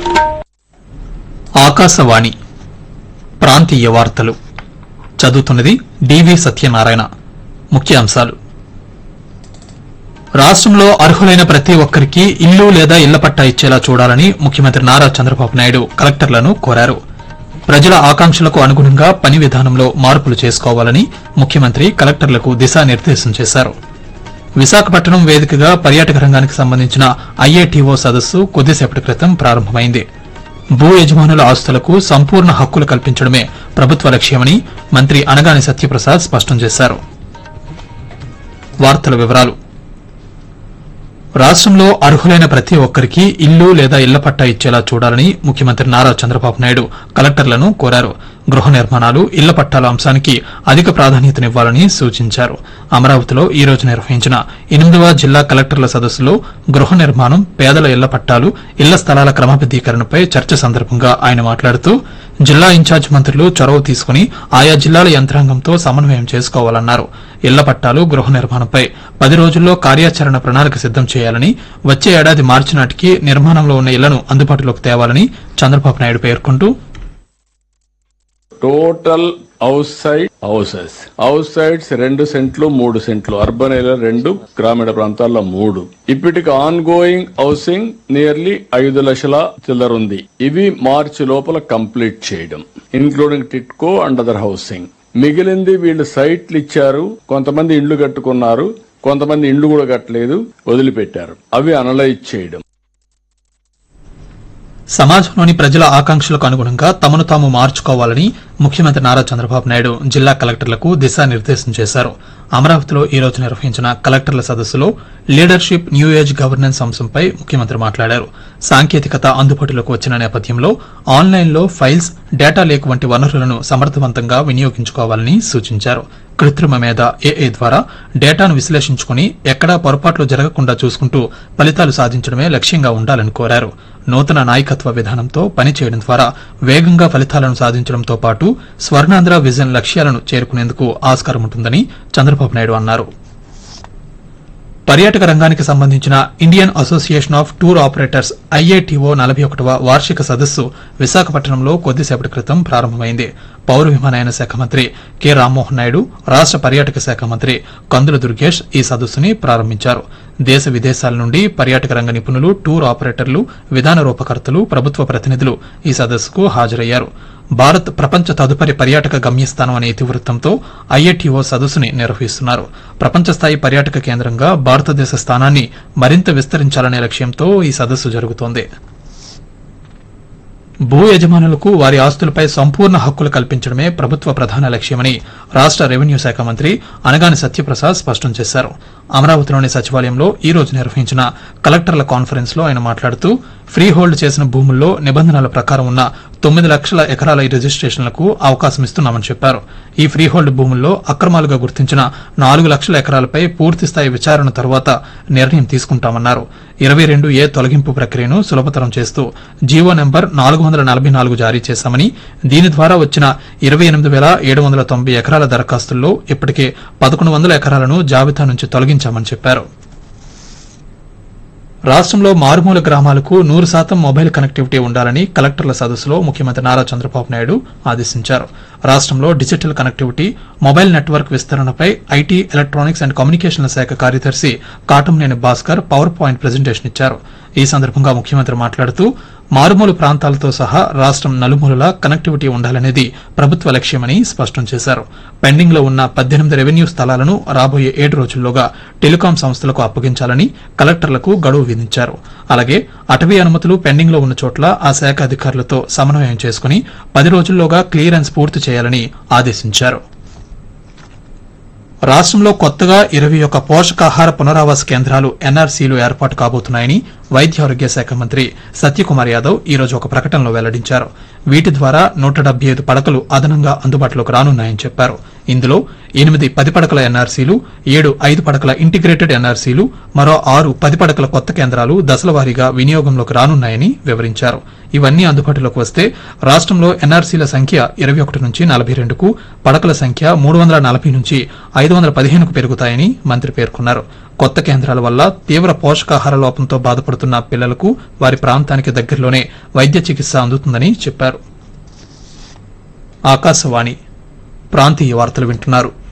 ఆకాశవాణి ప్రాంతీయ వార్తలు చదువుతున్నది డివి సత్యనారాయణ ముఖ్యాంశాలు రాష్ట్రంలో అర్హులైన ప్రతి ఒక్కరికి ఇల్లు లేదా ఇళ్ల పట్టా ఇచ్చేలా చూడాలని ముఖ్యమంత్రి నారా చంద్రబాబు నాయుడు కలెక్టర్లను కోరారు ప్రజల ఆకాంక్షలకు అనుగుణంగా పని విధానంలో మార్పులు చేసుకోవాలని ముఖ్యమంత్రి కలెక్టర్లకు దిశానిర్దేశం చేశారు విశాఖపట్నం వేదికగా పర్యాటక రంగానికి సంబంధించిన ఐఏటీఓ సదస్సు కొద్దిసేపటి క్రితం ప్రారంభమైంది భూ యజమానుల ఆస్తులకు సంపూర్ణ హక్కులు కల్పించడమే ప్రభుత్వ లక్ష్యమని మంత్రి అనగాని సత్యప్రసాద్ స్పష్టం చేశారు వార్తల వివరాలు రాష్ట్రంలో అర్హులైన ప్రతి ఒక్కరికి ఇల్లు లేదా ఇళ్ల పట్టా ఇచ్చేలా చూడాలని ముఖ్యమంత్రి నారా చంద్రబాబు నాయుడు కలెక్టర్లను కోరారు గృహ నిర్మాణాలు ఇళ్ల పట్టాల అంశానికి అధిక ప్రాధాన్యతనివ్వాలని సూచించారు అమరావతిలో ఈ రోజు నిర్వహించిన ఎనిమిదవ జిల్లా కలెక్టర్ల సదస్సులో గృహ నిర్మాణం పేదల ఇళ్ల పట్టాలు ఇళ్ల స్థలాల క్రమబద్దీకరణపై చర్చ సందర్భంగా ఆయన మాట్లాడుతూ జిల్లా ఇన్ఛార్జ్ మంత్రులు చొరవ తీసుకుని ఆయా జిల్లాల యంత్రాంగంతో సమన్వయం చేసుకోవాలన్నారు ఇళ్ల పట్టాలు గృహ నిర్మాణంపై పది రోజుల్లో కార్యాచరణ ప్రణాళిక సిద్దం చేయాలని వచ్చే ఏడాది మార్చి నాటికి నిర్మాణంలో ఉన్న ఇళ్లను అందుబాటులోకి తేవాలని చంద్రబాబు నాయుడు పేర్కొంటూ total house side houses house sides రెండు సెంట్లు మూడు సెంట్లు అర్బన్ ఏరియా రెండు గ్రామీణ ప్రాంతాల్లో మూడు ఇప్పటికి ఆన్ గోయింగ్ హౌసింగ్ నియర్లీ ఐదు లక్షల చిల్లర ఉంది ఇవి మార్చి లోపల కంప్లీట్ చేయడం including TIDCO and other housing మిగిలింది వీళ్ళు సైట్లు ఇచ్చారు కొంతమంది ఇండ్లు కట్టుకున్నారు కొంతమంది ఇండ్లు కూడా కట్టలేదు వదిలిపెట్టారు అవి అనలైజ్ చేయడం సమాజంలోని ప్రజల ఆకాంక్షలకు అనుగుణంగా తమను తాము మార్చుకోవాలని ముఖ్యమంత్రి నారా చంద్రబాబు నాయుడు జిల్లా కలెక్టర్లకు దిశానిర్దేశం చేశారు అమరావతిలో ఈ రోజు నిర్వహించిన కలెక్టర్ల సదస్సులో లీడర్షిప్ న్యూ ఏజ్ గవర్నెన్స్ అంశంపై ముఖ్యమంత్రి మాట్లాడారు సాంకేతికత అందుబాటులోకి వచ్చిన నేపథ్యంలో ఆన్లైన్లో ఫైల్స్ డేటా లేక్ వంటి వనరులను సమర్థవంతంగా వినియోగించుకోవాలని సూచించారు కృత్రిమ మేధ ఏఐ ద్వారా డేటాను విశ్లేషించుకుని ఎక్కడా పొరపాట్లు జరగకుండా చూసుకుంటూ ఫలితాలు సాధించడమే లక్ష్యంగా ఉండాలని కోరారు నూతన నాయకత్వ విధానంతో పనిచేయడం ద్వారా వేగంగా ఫలితాలను సాధించడంతో పాటు స్వర్ణాంధ్ర విజన్ లక్ష్యాలను చేరుకునేందుకు ఆస్కారం ఉంటుందని చంద్రబాబు నాయుడు అన్నారు పర్యాటక రంగానికి సంబంధించిన Indian association of tour operators IATO నలభై ఒకటవ వార్షిక సదస్సు విశాఖపట్నంలో కొద్దిసేపటి క్రితం ప్రారంభమైంది పౌర విమానయాన శాఖ మంత్రి కె రామ్మోహన్ నాయుడు రాష్ట పర్యాటక శాఖ మంత్రి కందుల దుర్గేష్ ఈ సదస్సుని ప్రారంభించారు దేశ విదేశాల నుండి పర్యాటక రంగ నిపుణులు టూర్ ఆపరేటర్లు విధాన రూపకర్తలు ప్రభుత్వ ప్రతినిధులు ఈ సదస్సుకు హాజరయ్యారు భారత్ ప్రపంచ తదుపరి పర్యాటక గమ్యస్థానం అనే ఇతివృత్తంతో ఐఏటీఓ సదస్సుని నిర్వహిస్తున్నారు ప్రపంచ స్థాయి పర్యాటక కేంద్రంగా భారతదేశ స్థానాన్ని మరింత విస్తరించాలనే లక్ష్యంతో ఈ సదస్సు జరుగుతోంది భూ యజమానులకు వారి ఆస్తులపై సంపూర్ణ హక్కులు కల్పించడమే ప్రభుత్వ ప్రధాన లక్ష్యమని రాష్ట రెవెన్యూ శాఖ మంత్రి అనగాని సత్యప్రసాద్ స్పష్టం చేశారు అమరావతిలోని సచివాలయంలో ఈ రోజు నిర్వహించిన కలెక్టర్ల కాన్ఫరెన్స్ లో ఆయన మాట్లాడుతూ ఫ్రీ హోల్డ్ చేసిన భూముల్లో నిబంధనల ప్రకారం ఉన్న తొమ్మిది లక్షల ఎకరాల ఈ రిజిస్ట్రేషన్లకు అవకాశం ఇస్తున్నామని చెప్పారు ఈ ఫ్రీ హోల్డ్ భూముల్లో అక్రమాలుగా గుర్తించిన నాలుగు లక్షల ఎకరాలపై పూర్తి స్థాయి విచారణ తర్వాత నిర్ణయం తీసుకుంటామన్నారు ఇరవై రెండు ఏ తొలగింపు ప్రక్రియను సులభతరం చేస్తూ జీవో నెంబర్ నాలుగు వందల నలభై నాలుగు జారీ చేశామని దీని ద్వారా వచ్చిన ఇరవై ఎనిమిది వేల ఏడు వందల తొంభై ఎకరాల దరఖాస్తుల్లో ఇప్పటికే పదకొండు వందల ఎకరాలను జాబితా నుంచి తొలగించామని చెప్పారు రాష్ట్రంలో మారుమూల గ్రామాలకు నూరు శాతం మొబైల్ కనెక్టివిటీ ఉండాలని కలెక్టర్ల సదస్సులో ముఖ్యమంత్రి నారా చంద్రబాబు నాయుడు ఆదేశించారు రాష్ట్రంలో డిజిటల్ కనెక్టివిటీ మొబైల్ నెట్వర్క్ విస్తరణపై ఐటీ ఎలక్ట్రానిక్స్ అండ్ కమ్యూనికేషన్ల శాఖ కార్యదర్శి Katamneni Bhaskar power point presentation ఇచ్చారు ఈ సందర్భంగా ముఖ్యమంత్రి మాట్లాడుతూ మారుమూల ప్రాంతాలతో సహా రాష్ట్రం నలుమూలలా కనెక్టివిటీ ఉండాలనేది ప్రభుత్వ లక్ష్యమని స్పష్టం చేశారు పెండింగ్ లో ఉన్న పద్దెనిమిది రెవెన్యూ స్థలాలను రాబోయే ఏడు రోజుల్లోగా టెలికాం సంస్థలకు అప్పగించాలని కలెక్టర్లకు గడువు విధించారు అలాగే అటవీ అనుమతులు పెండింగ్ లో ఉన్న చోట్ల ఆ శాఖ అధికారులతో సమన్వయం చేసుకుని పది రోజుల్లోగా క్లియరెన్స్ పూర్తి చేయాలని ఆదేశించారు రాష్ట్రంలో కొత్తగా ఇరవై ఒక్క పోషకాహార పునరావాస కేంద్రాలు ఎన్ఆర్సీలు ఏర్పాటు కాబోతున్నాయని వైద్య ఆరోగ్య శాఖ మంత్రి సత్యకుమార్ యాదవ్ ఈ రోజు ఒక ప్రకటనలో వెల్లడించారు వీటి ద్వారా నూట డెబ్బై ఐదు పడకలు అదనంగా అందుబాటులోకి రానున్నాయని చెప్పారు ఇందులో ఎనిమిది పది పడకల ఎన్ఆర్సీలు ఏడు ఐదు పడకల ఇంటిగ్రేటెడ్ ఎన్ఆర్సీలు మరో ఆరు పది పడకల కొత్త కేంద్రాలు దశల వారీగా వినియోగంలోకి రానున్నాయని వివరించారు ఇవన్నీ అందుబాటులోకి వస్తే రాష్ట్రంలో ఎన్ఆర్సీల సంఖ్య ఇరవై ఒకటి నుంచి నలభై రెండుకు పడకల సంఖ్య మూడు వందల నలభై నుంచి ఐదు వందల పదిహేనుకు పెరుగుతాయని మంత్రి పేర్కొన్నారు కొత్త కేంద్రాల వల్ల తీవ్ర పోషకాహార లోపంతో బాధపడుతున్న పిల్లలకు వారి ప్రాంతానికి దగ్గరలోనే వైద్య చికిత్స అందుతుందని చెప్పారు ఆకాశవాణి ప్రాంతీయ వార్తలు వింటున్నారు